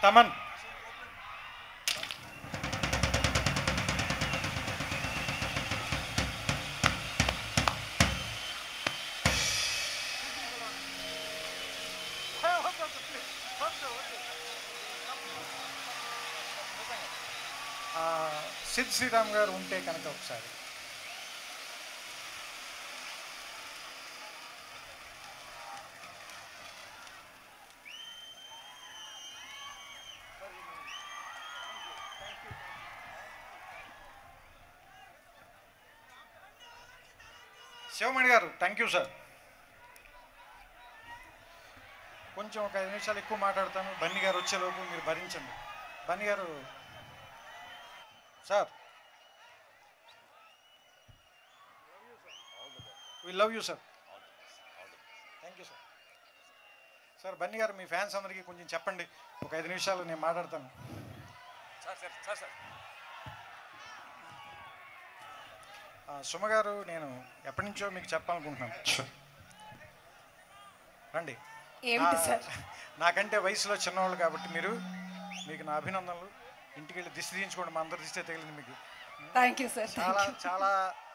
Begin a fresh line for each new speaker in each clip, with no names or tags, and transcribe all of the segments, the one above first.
తమన్ ఆ, సిద్ శ్రీరామ్ గారు ఉంటే కనుక ఒకసారి శివమణి గారు థ్యాంక్ యూ సార్ కొంచెం ఒక ఐదు నిమిషాలు ఎక్కువ మాట్లాడతాను బన్నీ గారు వచ్చేలోపు మీరు భరించండి Bunny garu sir we love you sir thank you sir sir Bunny garu మీ ఫ్యాన్స్ అందరికీ కొంచెం చెప్పండి ఒక ఐదు నిమిషాలు నేను మాట్లాడతాను
సార్ సార్ సార్ సార్
ఆ, సుమ గారు నేను ఎప్పటి నుంచో మీకు చెప్పాలనుకుంటున్నాను రండి
ఏమిటి
నా-
సార్
నాకంటే వయసులో చిన్నవాళ్ళు కాబట్టి మీరు మీకు నా అభినందనలు ఇంటికి వెళ్ళి దిష్టి తీయించుకోండి మా అందరి దిష్టి తగిలింది మీకు
థ్యాంక్ యూ సార్
చాలా
థ్యాంక్ యూ
చాలా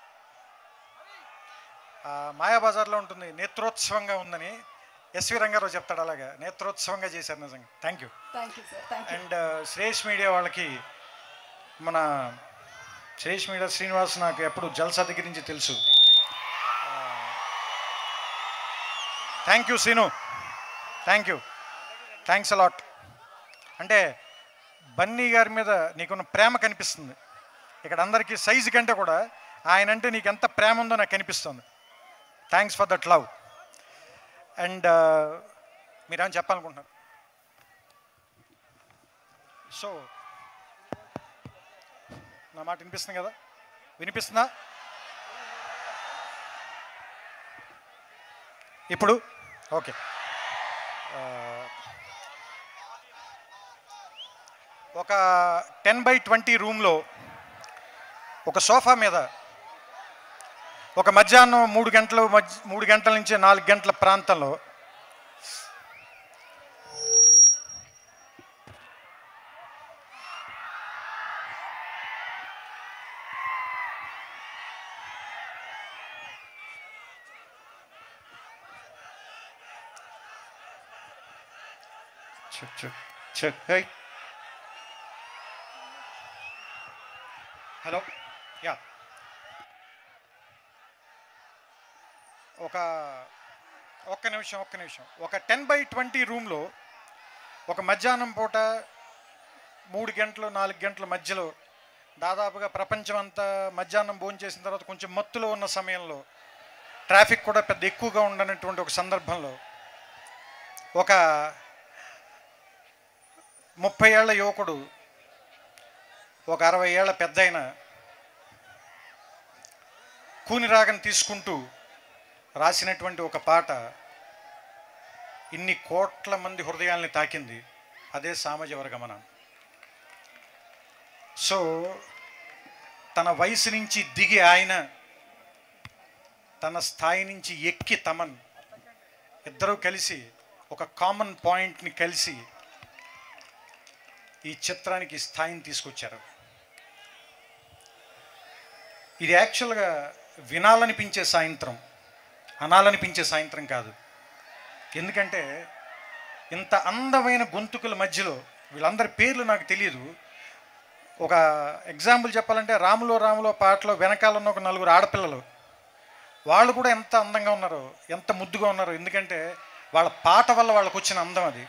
ఆ, మాయాబజార్లో ఉంటుంది నేత్రోత్సవంగా ఉందని ఎస్వి రంగారావు చెప్తాడు అలాగా నేత్రోత్సవంగా చేశారు నిజంగా thank you
thank you sir thank you
and Shresh media వాళ్ళకి మన శ్రేష్ మీడియా శ్రీనివాస్ నాకు ఎప్పుడు జల్సా దగ్గర నుంచి తెలుసు thank you Srinu thank you thanks a lot అంటే బన్నీ గారి మీద నీకున్న ప్రేమ కనిపిస్తుంది ఇక్కడ అందరికీ సైజు కంటే కూడా ఆయన అంటే నీకు ఎంత ప్రేమ ఉందో నాకు కనిపిస్తుంది thanks for that love and మీరేమైనా చెప్పాలనుకుంటున్నారు సో నా మాట వినిపిస్తుంది కదా వినిపిస్తుందా ఇప్పుడు ఓకే ఆ, ఒక టెన్ బై ట్వంటీ రూమ్లో ఒక సోఫా మీద ఒక మధ్యాహ్నం మూడు గంటలు మధ్య మూడు గంటల నుంచి నాలుగు గంటల ప్రాంతంలో check check check hi hello yeah ఒక ఒక్క నిమిషం ఒక్క నిమిషం ఒక టెన్ బై ట్వంటీ రూమ్లో ఒక మధ్యాహ్నం పూట మూడు గంటలు నాలుగు గంటల మధ్యలో దాదాపుగా ప్రపంచం అంతా మధ్యాహ్నం భోజనం చేసిన తర్వాత కొంచెం మత్తులో ఉన్న సమయంలో ట్రాఫిక్ కూడా పెద్ద ఎక్కువగా ఉండనటువంటి ఒక సందర్భంలో ఒక ముప్పై ఏళ్ల యువకుడు ఒక అరవై ఏళ్ల పెద్దయిన కూని రాగం తీసుకుంటూ రాసినటువంటి ఒక పాట ఇన్ని కోట్ల మంది హృదయాల్ని తాకింది అదే సామాజ వర్గమన సో తన వయసు నుంచి దిగి ఆయన తన స్థాయి నుంచి ఎక్కి తమన్ ఇద్దరూ కలిసి ఒక కామన్ పాయింట్ని కలిసి ఈ చిత్రానికి ఈ స్థాయిని తీసుకొచ్చారు ఇది యాక్చువల్గా వినాలనిపించే సాయంత్రం అనాలనిపించే సాయంత్రం కాదు ఎందుకంటే ఇంత అందమైన గొంతుకుల మధ్యలో వీళ్ళందరి పేర్లు నాకు తెలియదు ఒక ఎగ్జాంపుల్ చెప్పాలంటే రాములో రాములో పాటలో వెనకాల ఉన్న ఒక నలుగురు ఆడపిల్లలు వాళ్ళు కూడా ఎంత అందంగా ఉన్నారో ఎంత ముద్దుగా ఉన్నారో ఎందుకంటే వాళ్ళ పాట వల్ల వాళ్ళకు వచ్చిన అందం అది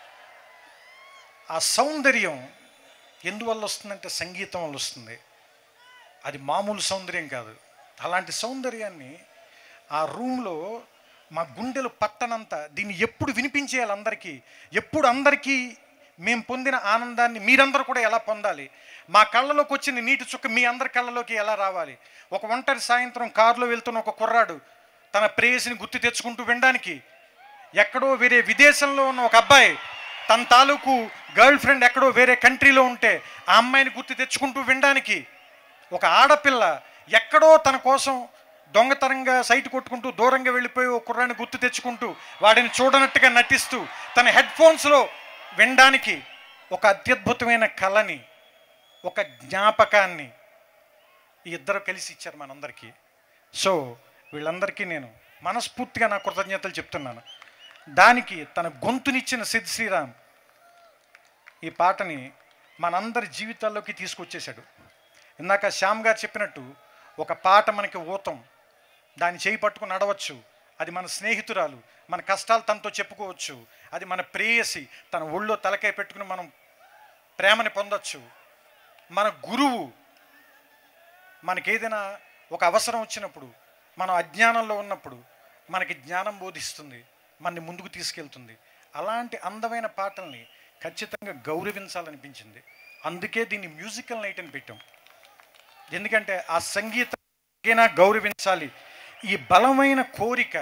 ఆ సౌందర్యం ఎందువల్ల వస్తుందంటే సంగీతం వల్ల వస్తుంది అది మామూలు సౌందర్యం కాదు అలాంటి సౌందర్యాన్ని ఆ రూమ్లో మా గుండెలు పట్టనంత దీన్ని ఎప్పుడు వినిపించేయాలి అందరికీ ఎప్పుడు అందరికీ మేము పొందిన ఆనందాన్ని మీరందరూ కూడా ఎలా పొందాలి మా కళ్ళలోకి వచ్చిన నీటి చుక్క మీ అందరి కళ్ళలోకి ఎలా రావాలి ఒక ఒంటరి సాయంత్రం కారులో వెళ్తున్న ఒక కుర్రాడు తన ప్రేయసిని గుర్తు తెచ్చుకుంటూ వినడానికి ఎక్కడో వేరే విదేశంలో ఉన్న ఒక అబ్బాయి తన తాలూకు గర్ల్ ఫ్రెండ్ ఎక్కడో వేరే కంట్రీలో ఉంటే ఆ అమ్మాయిని గుర్తు తెచ్చుకుంటూ వినడానికి ఒక ఆడపిల్ల ఎక్కడో తన కోసం దొంగతనంగా సైట్ కొట్టుకుంటూ దూరంగా వెళ్ళిపోయి ఒక కుర్రాన్ని గుర్తు తెచ్చుకుంటూ వాడిని చూడనట్టుగా నటిస్తూ తన హెడ్ ఫోన్స్లో వినడానికి ఒక అత్యద్భుతమైన కళని ఒక జ్ఞాపకాన్ని ఈ ఇద్దరు కలిసి ఇచ్చారు మనందరికీ సో వీళ్ళందరికీ నేను మనస్ఫూర్తిగా నా కృతజ్ఞతలు చెప్తున్నాను దానికి తన గొంతునిచ్చిన సిద్ శ్రీరామ్ ఈ పాటని మనందరి జీవితాల్లోకి తీసుకొచ్చేశాడు ఇందాక శ్యామ్ గారు చెప్పినట్టు ఒక పాట మనకి ఊతం దాన్ని చేయి పట్టుకుని నడవచ్చు అది మన స్నేహితురాలు మన కష్టాలు తనతో చెప్పుకోవచ్చు అది మన ప్రేయసి తన ఒళ్ళో తలకాయ పెట్టుకుని మనం ప్రేమని పొందొచ్చు మన గురువు మనకేదైనా ఒక అవసరం వచ్చినప్పుడు మనం అజ్ఞానంలో ఉన్నప్పుడు మనకి జ్ఞానం బోధిస్తుంది మనని ముందుకు తీసుకెళ్తుంది అలాంటి అందమైన పాటల్ని ఖచ్చితంగా గౌరవించాలనిపించింది అందుకే దీన్ని మ్యూజికల్ నైట్ అని పెట్టాం ఎందుకంటే ఆ సంగీతం గౌరవించాలి ఈ బలమైన కోరిక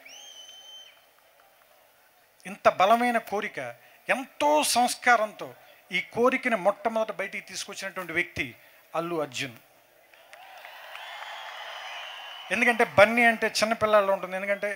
ఇంత బలమైన కోరిక ఎంతో సంస్కారంతో ఈ కోరికని మొట్టమొదట బయటికి తీసుకొచ్చినటువంటి వ్యక్తి అల్లు అర్జున్ ఎందుకంటే బన్నీ అంటే చిన్నపిల్లల్లో ఉంటుంది ఎందుకంటే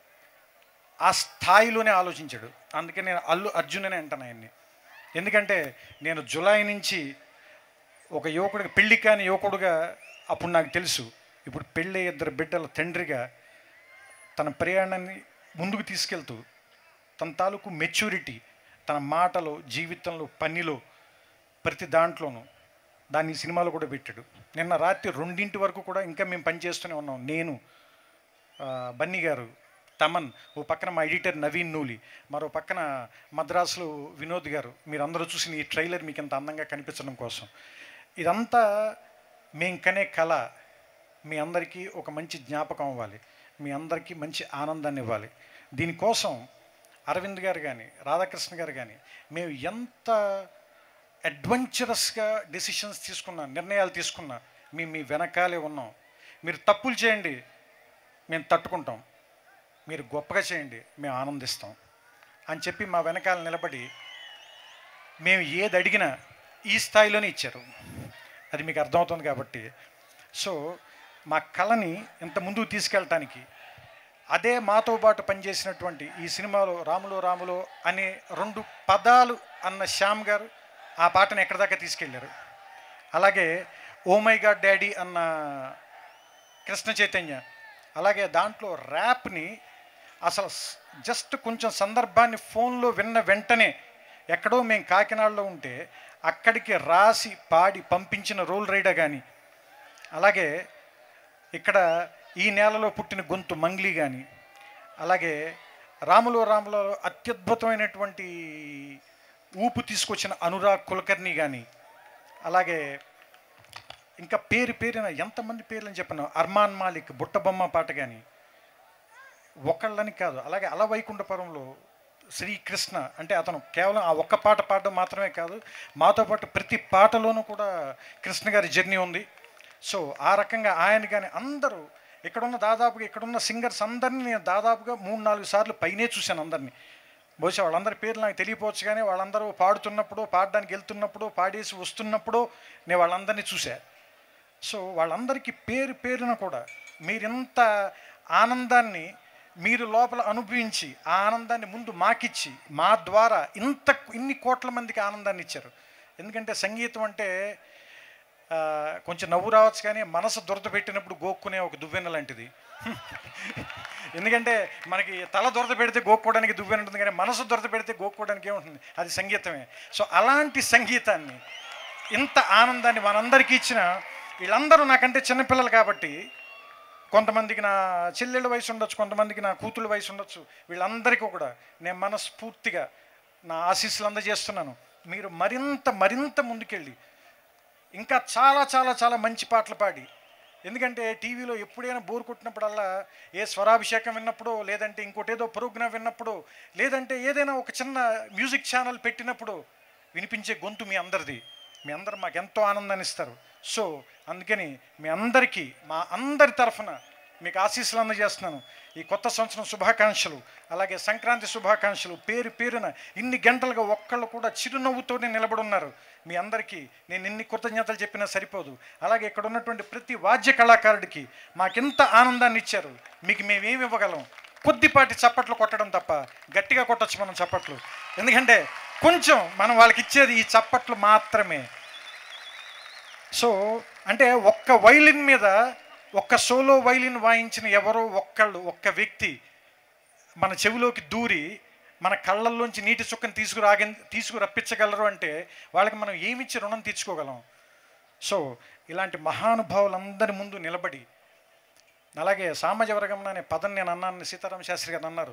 ఆ స్థాయిలోనే ఆలోచించాడు అందుకే నేను అల్లు అర్జున్ అని అంటాను ఆయన్ని ఎందుకంటే నేను జులై నుంచి ఒక యువకుడికి పెళ్లి కాని యువకుడుగా అప్పుడు నాకు తెలుసు ఇప్పుడు పెళ్ళి ఇద్దరు బిడ్డల తండ్రిగా తన ప్రయాణాన్ని ముందుకు తీసుకెళ్తూ తన తాలూకు మెచ్యూరిటీ తన మాటలో జీవితంలో పనిలో ప్రతి దాంట్లోనూ దాన్ని ఈ సినిమాలో కూడా పెట్టాడు నిన్న రాత్రి రెండింటి వరకు కూడా ఇంకా మేము పనిచేస్తూనే ఉన్నాం నేను ఆ, బన్నీ గారు తమన్ ఓ పక్కన మా ఎడిటర్ నవీన్ నూలి మరో పక్కన మద్రాసులో వినోద్ గారు మీరు అందరూ చూసిన ఈ ట్రైలర్ మీకు ఇంత అందంగా కనిపించడం కోసం ఇదంతా మేం కనే కళ మీ అందరికీ ఒక మంచి జ్ఞాపకం ఇవ్వాలి మీ అందరికీ మంచి ఆనందాన్ని ఇవ్వాలి దీనికోసం అరవింద్ గారు కానీ రాధాకృష్ణ గారు కానీ మేము ఎంత అడ్వెంచరస్గా డెసిషన్స్ తీసుకున్నా నిర్ణయాలు తీసుకున్నా మేము మీ వెనకాలే ఉన్నాం మీరు తప్పులు చేయండి మేము తట్టుకుంటాం మీరు గొప్పగా చేయండి మేము ఆనందిస్తాం అని చెప్పి మా వెనకాల నిలబడి మేము ఏది అడిగినా ఈ స్థాయిలోనే ఇచ్చారు అది మీకు అర్థమవుతుంది కాబట్టి సో మా కళని ఇంత ముందుకు తీసుకెళ్ళటానికి అదే మాతో పాటు పనిచేసినటువంటి ఈ సినిమాలో రాములో రాములో అనే రెండు పదాలు అన్న శ్యామ్ గారు ఆ పాటను ఎక్కడి దాకా తీసుకెళ్ళారు అలాగే ఓ మై గాడ్ డాడీ అన్న కృష్ణ చైతన్య అలాగే దాంట్లో ర్యాప్ని అసలు స్- జస్ట్ కొంచెం సందర్భాన్ని ఫోన్లో విన్న వెంటనే ఎక్కడో మేము కాకినాడలో ఉంటే అక్కడికి రాసి పాడి పంపించిన రోల్ రైడర్ కానీ అలాగే ఇక్కడ ఈ నేలలో పుట్టిన గొంతు మంగ్లీ కానీ అలాగే రాములో రాములో అత్యద్భుతమైనటువంటి ఊపు తీసుకొచ్చిన అనురాగ్ కులకర్ణి కానీ అలాగే ఇంకా పేరు పేరున ఎంతమంది పేర్లని చెప్పను అర్మాన్ మాలిక్ బుట్టబొమ్మ పాట కానీ ఒకళ్ళని కాదు అలాగే అల వైకుంఠపురంలో శ్రీకృష్ణ అంటే అతను కేవలం ఆ ఒక్క పాట పాడడం మాత్రమే కాదు మాతో పాటు ప్రతి పాటలోనూ కూడా కృష్ణ గారి జర్నీ ఉంది సో ఆ రకంగా ఆయన కానీ అందరూ ఇక్కడున్న దాదాపుగా ఇక్కడున్న సింగర్స్ అందరినీ నేను దాదాపుగా మూడు నాలుగు సార్లు పైనే చూశాను అందరినీ బహుశా వాళ్ళందరి పేర్లు నాకు తెలియపోవచ్చు కానీ వాళ్ళందరూ పాడుతున్నప్పుడు పాడడానికి వెళ్తున్నప్పుడు పాడేసి వస్తున్నప్పుడు నేను వాళ్ళందరినీ చూశా సో వాళ్ళందరికీ పేరు పేరున కూడా మీరింత ఆనందాన్ని మీరు లోపల అనుభవించి ఆ ఆనందాన్ని ముందు మాకిచ్చి మా ద్వారా ఇంత ఇన్ని కోట్ల మందికి ఆనందాన్ని ఇచ్చారు ఎందుకంటే సంగీతం అంటే ఆ, కొంచెం నవ్వు రావచ్చు కానీ మనసు దురద పెట్టినప్పుడు గోక్కునే ఒక దువ్వెన లాంటిది ఎందుకంటే మనకి తల దురద పెడితే గోక్కోవడానికి దువ్వెన ఉంటుంది కానీ మనసు దురద పెడితే గోక్కోవడానికి ఏముంటుంది అది సంగీతమే సో అలాంటి సంగీతాన్ని ఇంత ఆనందాన్ని మనందరికీ ఇచ్చిన వీళ్ళందరూ నాకంటే చిన్నపిల్లలు కాబట్టి కొంతమందికి నా చెల్లెళ్ళ వయసు ఉండొచ్చు కొంతమందికి నా కూతుళ్ళ వయసు ఉండొచ్చు వీళ్ళందరికీ కూడా నేను మనస్ఫూర్తిగా నా ఆశీస్సులు అందజేస్తున్నాను మీరు మరింత మరింత ముందుకెళ్ళి ఇంకా చాలా చాలా చాలా మంచి పాటలు పాడి ఎందుకంటే టీవీలో ఎప్పుడైనా బోర్ కొట్టినప్పుడల్లా ఏ స్వరాభిషేకం విన్నప్పుడు లేదంటే ఇంకోటేదో ప్రోగ్రాం విన్నప్పుడు లేదంటే ఏదైనా ఒక చిన్న మ్యూజిక్ ఛానల్ పెట్టినప్పుడు వినిపించే గొంతు మీ అందరిది మీ అందరు మాకు ఎంతో ఆనందాన్ని ఇస్తారు సో అందుకని మీ అందరికీ మా అందరి తరఫున మీకు ఆశీస్సులు అందజేస్తున్నాను ఈ కొత్త సంవత్సరం శుభాకాంక్షలు అలాగే సంక్రాంతి శుభాకాంక్షలు పేరు పేరున ఇన్ని గంటలుగా ఒక్కళ్ళు కూడా చిరునవ్వుతోనే నిలబడి ఉన్నారు మీ అందరికీ నేను ఇన్ని కృతజ్ఞతలు చెప్పినా సరిపోదు అలాగే ఇక్కడ ఉన్నటువంటి ప్రతి వాద్య కళాకారుడికి మాకెంత ఆనందాన్ని ఇచ్చారు మీకు మేమేమి ఇవ్వగలం కొద్దిపాటి చప్పట్లు కొట్టడం తప్ప గట్టిగా కొట్టచ్చు మనం చప్పట్లు ఎందుకంటే కొంచెం మనం వాళ్ళకి ఇచ్చేది ఈ చప్పట్లు మాత్రమే సో అంటే ఒక్క వైలిన్ మీద ఒక్క సోలో వైలిన్ వాయించిన ఎవరో ఒక్కళ్ళు ఒక్క వ్యక్తి మన చెవిలోకి దూరి మన కళ్ళల్లోంచి నీటి చుక్కని తీసుకురాగ తీసుకురప్పించగలరు అంటే వాళ్ళకి మనం ఏమిచ్చి రుణం తీర్చుకోగలం సో ఇలాంటి మహానుభావులందరి ముందు నిలబడి అలాగే సామాజ వర్గం అనే పదం నేను అన్నాను సీతారామ శాస్త్రి గారు అన్నారు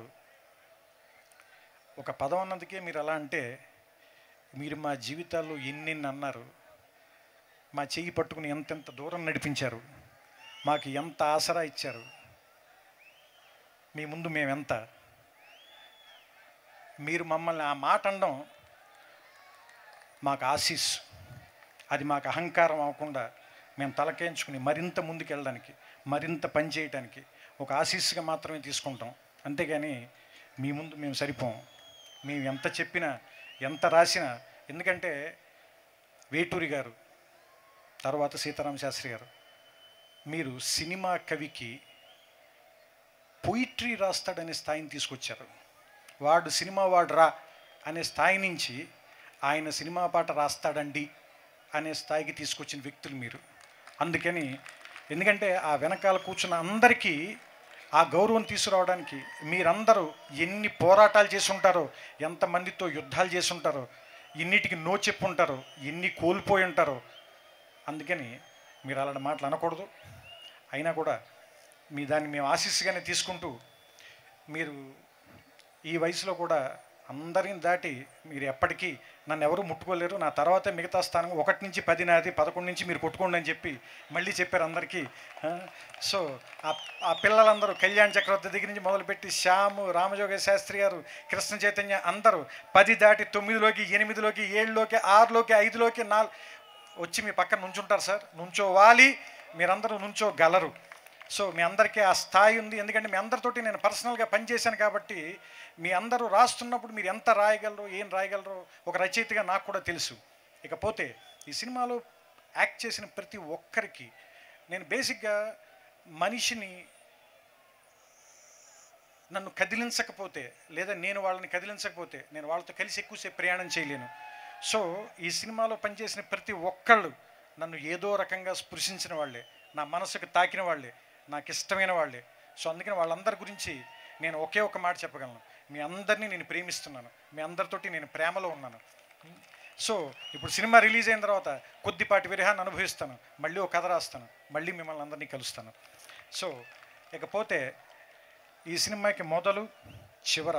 ఒక పదం అన్నందుకే మీరు అలా అంటే మీరు మా జీవితాల్లో ఎన్నెన్ని అన్నారు మా చెయ్యి పట్టుకుని ఎంతెంత దూరం నడిపించారు మాకు ఎంత ఆసరా ఇచ్చారు మీ ముందు మేమెంత మీరు మమ్మల్ని ఆ మాట అనడం మాకు ఆశీస్ అది మాకు అహంకారం అవ్వకుండా మేము తలకేయించుకుని మరింత ముందుకు వెళ్ళడానికి మరింత పని చేయడానికి ఒక ఆశీస్సుగా మాత్రమే తీసుకుంటాం అంతేగాని మీ ముందు మేము సరిపోం మేము ఎంత చెప్పినా ఎంత రాసినా ఎందుకంటే వేటూరి గారు తర్వాత సీతారామ శాస్త్రి గారు మీరు సినిమా కవికి పొయిట్రీ రాస్తాడనే స్థాయిని తీసుకొచ్చారు వాడు సినిమా వాడు రా అనే స్థాయి నుంచి ఆయన సినిమా పాట రాస్తాడండి అనే స్థాయికి తీసుకొచ్చిన వ్యక్తులు మీరు అందుకని ఎందుకంటే ఆ వెనకాల కూర్చున్న అందరికీ ఆ గౌరవం తీసుకురావడానికి మీరందరూ ఎన్ని పోరాటాలు చేసి ఉంటారో ఎంతమందితో యుద్ధాలు చేసి ఉంటారో ఎన్నిటికి నో చెప్పు ఉంటారో ఎన్ని కోల్పోయి ఉంటారో అందుకని మీరు అలాంటి మాటలు అనకూడదు అయినా కూడా మీ దాన్ని మేము ఆశీస్సుగానే తీసుకుంటూ మీరు ఈ వయసులో కూడా అందరిని దాటి మీరు ఎప్పటికీ నన్ను ఎవరు ముట్టుకోలేరు నా తర్వాత మిగతా స్థానం ఒకటి నుంచి పది నాది పదకొండు నుంచి మీరు కొట్టుకోండి అని చెప్పి మళ్ళీ చెప్పారు అందరికీ ఆ, సో ఆ ఆ పిల్లలందరూ కళ్యాణ్ చక్రవర్తి దగ్గర నుంచి మొదలుపెట్టి శ్యాము రామజోగ శాస్త్రి గారు కృష్ణ చైతన్య అందరూ పది దాటి తొమ్మిదిలోకి ఎనిమిదిలోకి ఏడులోకి ఆరులోకి ఐదులోకి నాలుగు వచ్చి మీ పక్కన నుంచుంటారు సార్ నుంచోవాలి మీరందరూ నుంచోగలరు సో మీ అందరికీ ఆ స్థాయి ఉంది ఎందుకంటే మీ అందరితోటి నేను పర్సనల్గా పనిచేశాను కాబట్టి మీ అందరూ రాస్తున్నప్పుడు మీరు ఎంత రాయగలరు ఏం రాయగలరో ఒక రచయితగా నాకు కూడా తెలుసు ఇకపోతే ఈ సినిమాలో యాక్ట్ చేసిన ప్రతి ఒక్కరికి నేను బేసిక్గా మనిషిని నన్ను కదిలించకపోతే లేదా నేను వాళ్ళని కదిలించకపోతే నేను వాళ్ళతో కలిసి ఎక్కువసేపు ప్రయాణం చేయలేను సో ఈ సినిమాలో పనిచేసిన ప్రతి ఒక్కళ్ళు నన్ను ఏదో రకంగా స్పృశించిన వాళ్ళే నా మనసుకు తాకిన వాళ్ళే నాకు ఇష్టమైన వాళ్ళే సో అందుకని వాళ్ళందరి గురించి నేను ఒకే ఒక మాట చెప్పగలను మీ అందరినీ నేను ప్రేమిస్తున్నాను మీ అందరితోటి నేను ప్రేమలో ఉన్నాను సో ఇప్పుడు సినిమా రిలీజ్ అయిన తర్వాత కొద్దిపాటి విరహాన్ని అనుభవిస్తాను మళ్ళీ ఒక కథ రాస్తాను మళ్ళీ మిమ్మల్ని అందరినీ కలుస్తాను సో ఇకపోతే ఈ సినిమాకి మొదలు చివర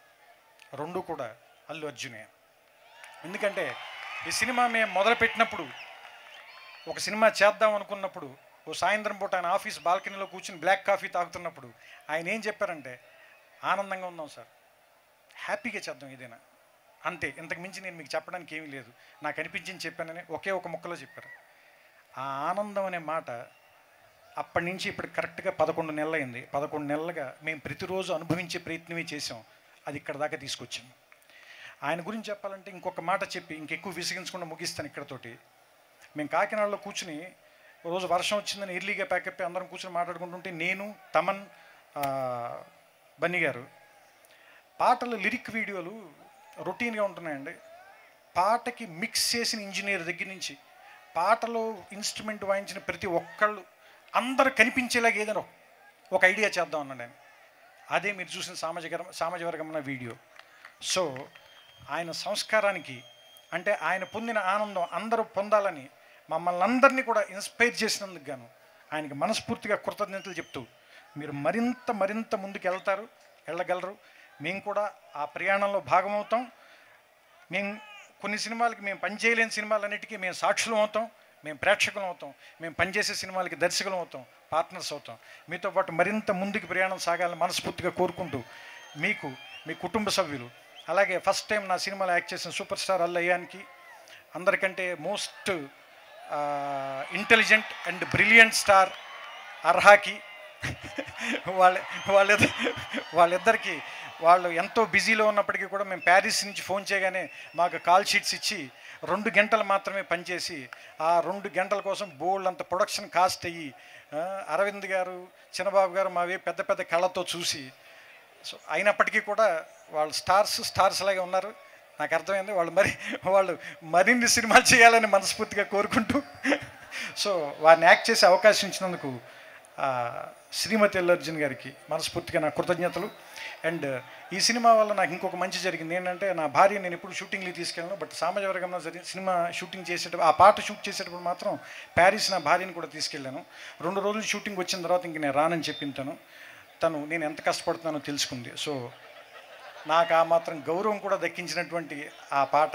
రెండు కూడా అల్లు అర్జునే ఎందుకంటే ఈ సినిమా మేము మొదలుపెట్టినప్పుడు ఒక సినిమా చేద్దాం అనుకున్నప్పుడు ఓ సాయంత్రం పూట ఆయన ఆఫీస్ బాల్కనీలో కూర్చుని బ్లాక్ కాఫీ తాగుతున్నప్పుడు ఆయన ఏం చెప్పారంటే ఆనందంగా ఉందాం సార్ హ్యాపీగా చేద్దాం ఏదైనా అంతే ఇంతకు మించి నేను మీకు చెప్పడానికి ఏమీ లేదు నాకు అనిపించింది చెప్పానని ఒకే ఒక ముక్కలో చెప్పారు ఆ ఆనందం అనే మాట అప్పటి నుంచి ఇప్పుడు కరెక్ట్గా పదకొండు నెలలు అయింది పదకొండు నెలలుగా మేము ప్రతిరోజు అనుభవించే ప్రయత్నమే చేసాం అది ఇక్కడ దాకా తీసుకొచ్చాం ఆయన గురించి చెప్పాలంటే ఇంకొక మాట చెప్పి ఇంకెక్కువ విసిగించకుండా ముగిస్తాను ఇక్కడతోటి మేము కాకినాడలో కూర్చుని ఓ రోజు వర్షం వచ్చిందని ఎర్లీగా ప్యాకప్ అందరం కూర్చొని మాట్లాడుకుంటుంటే నేను తమన్ ఆ, బన్నీ గారు పాటల లిరిక్ వీడియోలు రొటీన్గా ఉంటున్నాయండి పాటకి మిక్స్ చేసిన ఇంజనీర్ దగ్గర నుంచి పాటలో ఇన్స్ట్రుమెంట్ వాయించిన ప్రతి ఒక్కళ్ళు అందరూ కనిపించేలాగా ఏదైనా ఒక ఐడియా చేద్దాం అన్నాడు ఆయన అదే మీరు చూసిన సామాజిక సామాజిక వర్గం వీడియో సో ఆయన సంస్కారానికి అంటే ఆయన పొందిన ఆనందం అందరూ పొందాలని మమ్మల్ని అందరినీ కూడా ఇన్స్పైర్ చేసినందుకు గాను ఆయనకి మనస్ఫూర్తిగా కృతజ్ఞతలు చెప్తూ మీరు మరింత మరింత ముందుకు వెళ్తారు వెళ్ళగలరు మేము కూడా ఆ ప్రయాణంలో భాగమవుతాం మేము కొన్ని సినిమాలకి మేము పనిచేయలేని సినిమాలన్నిటికీ మేము సాక్షులం అవుతాం మేము ప్రేక్షకులం అవుతాం మేము పనిచేసే సినిమాలకి దర్శకులం అవుతాం పార్ట్నర్స్ అవుతాం మీతో పాటు మరింత ముందుకు ప్రయాణం సాగాలని మనస్ఫూర్తిగా కోరుకుంటూ మీకు మీ కుటుంబ సభ్యులు అలాగే ఫస్ట్ టైం నా సినిమాలో యాక్ట్ చేసిన సూపర్ స్టార్ అల్లయ్యానికి అందరికంటే most intelligent and brilliant star అర్హాకి వాళ్ళ వాళ్ళిద్దరు వాళ్ళిద్దరికి వాళ్ళు ఎంతో బిజీలో ఉన్నప్పటికీ కూడా మేము ప్యారిస్ నుంచి ఫోన్ చేయగానే మాకు కాల్ షీట్స్ ఇచ్చి రెండు గంటలు మాత్రమే పనిచేసి ఆ రెండు గంటల కోసం బోల్డ్ అంత ప్రొడక్షన్ కాస్ట్ అయ్యి ఆ, అరవింద్ గారు చిన్నబాబు గారు మావి పెద్ద పెద్ద కళ్ళతో చూసి సో అయినప్పటికీ కూడా వాళ్ళు స్టార్స్ స్టార్స్ లాగే ఉన్నారు నాకు అర్థమైంది వాళ్ళు మరి వాళ్ళు మరిన్ని సినిమాలు చేయాలని మనస్ఫూర్తిగా కోరుకుంటూ సో వారిని యాక్ట్ చేసే అవకాశం ఇచ్చినందుకు ఆ, శ్రీమతి అల్లర్జున్ గారికి మనస్ఫూర్తిగా నా కృతజ్ఞతలు అండ్ ఈ సినిమా వల్ల నాకు ఇంకొక మంచి జరిగింది ఏంటంటే నా భార్య నేను ఎప్పుడు షూటింగ్లు తీసుకెళ్ళను బట్ సామాజిక వర్గంలో జరిగిన సినిమా షూటింగ్ చేసేటప్పుడు ఆ పాట షూట్ చేసేటప్పుడు మాత్రం ప్యారిస్ నా భార్యని కూడా తీసుకెళ్ళాను రెండు రోజులు షూటింగ్ వచ్చిన తర్వాత ఇంక నేను రానని చెప్పింది తను తను నేను ఎంత కష్టపడుతున్నానో తెలుసుకుంది సో నాకు ఆ మాత్రం గౌరవం కూడా దక్కించినటువంటి ఆ పాట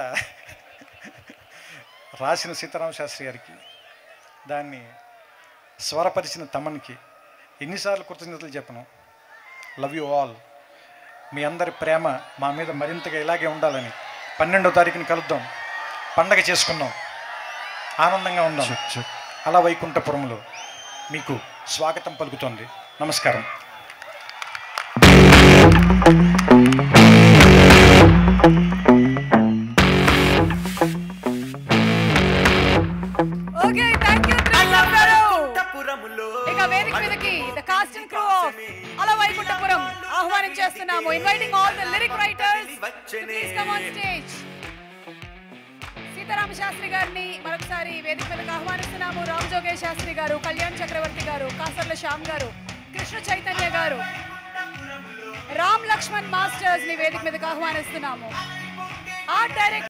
రాసిన సీతారామ శాస్త్రి గారికి దాన్ని స్వరపరిచిన తమన్కి ఎన్నిసార్లు కృతజ్ఞతలు చెప్పను లవ్ యూ ఆల్ మీ అందరి ప్రేమ మా మీద మరింతగా ఇలాగే ఉండాలని పన్నెండో తారీఖుని కలుద్దాం పండగ చేసుకుందాం ఆనందంగా ఉందాం అలా వైకుంఠపురంలో మీకు స్వాగతం పలుకుతోంది నమస్కారం
ఓకే థ్యాంక్ యూ త్రివిక్రమ్ గారు
పురములో
ఇక వేదిక మీదకి the cast and crew of Ala Vaikunthapuram ఆహ్వానం చేస్తున్నాము inviting all the lyric writers please come on stage Sitarama Sastri గారిని మరొకసారి వేదిక మీదకి ఆహ్వానిస్తున్నాము రామ్ జోగేష్ శాస్త్రి గారు కళ్యాణ్ చక్రవర్తి గారు కాసర్ల శ్యామ్ గారు కృష్ణ చైతన్య గారు రామ్ లక్ష్మణ్ మాస్టర్స్ ని వేదిక మీదకి ఆహ్వానిస్తున్నాము ఆర్ట్ డైరెక్టర్